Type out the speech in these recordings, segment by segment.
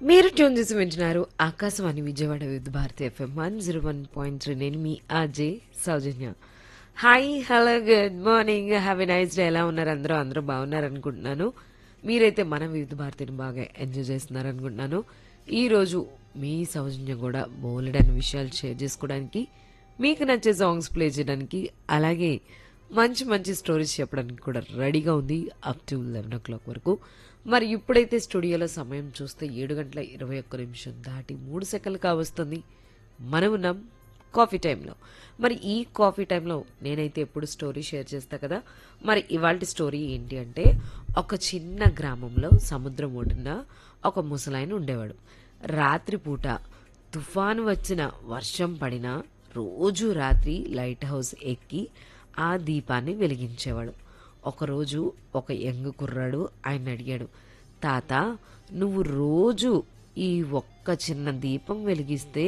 మీరు ట్యూన్ చేసి వింటున్నారు Akashvani Vijayawada Vividh Bharati FM one zero one point three నేను మీ RJ Soujanya hi hello good morning have a nice day ఎలా ఉన్నారు అందరూ అందరూ బాగున్నారు అనుకుంటున్నాను మీరైతే మన వివిధ భారతిని బాగా ఎంజాయ్ చేస్తున్నారు అనుకుంటున్నాను ఈరోజు మీ సౌజన్య కూడా బోలెడని విషయాలు షేర్ చేసుకోవడానికి మీకు నచ్చే సాంగ్స్ ప్లే చేయడానికి అలాగే మంచి మంచి స్టోరీస్ చెప్పడానికి కూడా రెడీగా ఉంది up to eleven o'clock వరకు మరి ఇప్పుడైతే స్టూడియోలో సమయం చూస్తే ఏడు గంటల ఇరవై ఒక్క నిమిషం దాటి మూడు సెకండ్లు కావస్తుంది మనం ఉన్నాం కాఫీ టైంలో మరి ఈ కాఫీ టైంలో నేనైతే ఎప్పుడు స్టోరీ షేర్ చేస్తా కదా మరి ఇవాళ స్టోరీ ఏంటి అంటే ఒక చిన్న గ్రామంలో సముద్రం ఒడ్డున ఒక ముసలాయన ఉండేవాడు రాత్రిపూట తుఫాను వచ్చిన వర్షం పడినా రోజు రాత్రి లైట్ హౌస్ ఎక్కి ఆ దీపాన్ని వెలిగించేవాడు ఒకరోజు ఒక యంగ్ కుర్రాడు ఆయన అడిగాడు తాత నువ్వు రోజు ఈ ఒక్క చిన్న దీపం వెలిగిస్తే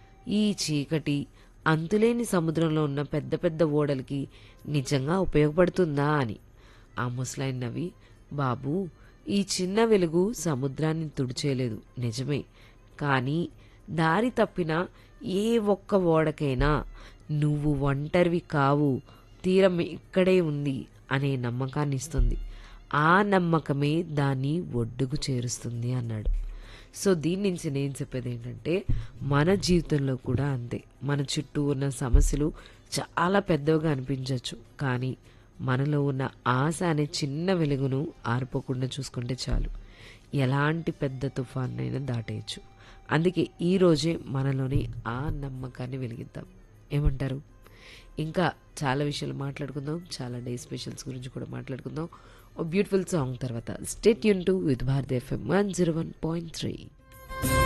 ఈ చీకటి అంతులేని సముద్రంలో ఉన్న పెద్ద పెద్ద ఓడలకి నిజంగా ఉపయోగపడుతుందా అని ఆ ముసలాయన నవ్వి బాబు ఈ చిన్న వెలుగు సముద్రాన్ని తుడిచేయలేదు నిజమే కానీ దారి తప్పిన ఏ ఒక్క ఓడకైనా నువ్వు ఒంటరివి కావు తీరం ఇక్కడే ఉంది అనే నమ్మకాన్ని ఇస్తుంది ఆ నమ్మకమే దాన్ని ఒడ్డుకు చేరుస్తుంది అన్నాడు సో దీని నుంచి నేను చెప్పేది ఏంటంటే మన జీవితంలో కూడా అంతే మన చుట్టూ ఉన్న సమస్యలు చాలా పెద్దవిగా అనిపించవచ్చు కానీ మనలో ఉన్న ఆశ అనే చిన్న వెలుగును ఆరిపోకుండా చూసుకుంటే చాలు ఎలాంటి పెద్ద తుఫాన్నైనా దాటేయచ్చు అందుకే ఈ రోజే మనలోని ఆ నమ్మకాన్ని వెలిగిద్దాం ఏమంటారు ఇంకా చాలా విషయాలు మాట్లాడుకుందాం చాలా డే స్పెషల్స్ గురించి కూడా మాట్లాడుకుందాం ఓ బ్యూటిఫుల్ సాంగ్ తర్వాత స్టేట్ యూన్ to with Bharati FM one zero one point three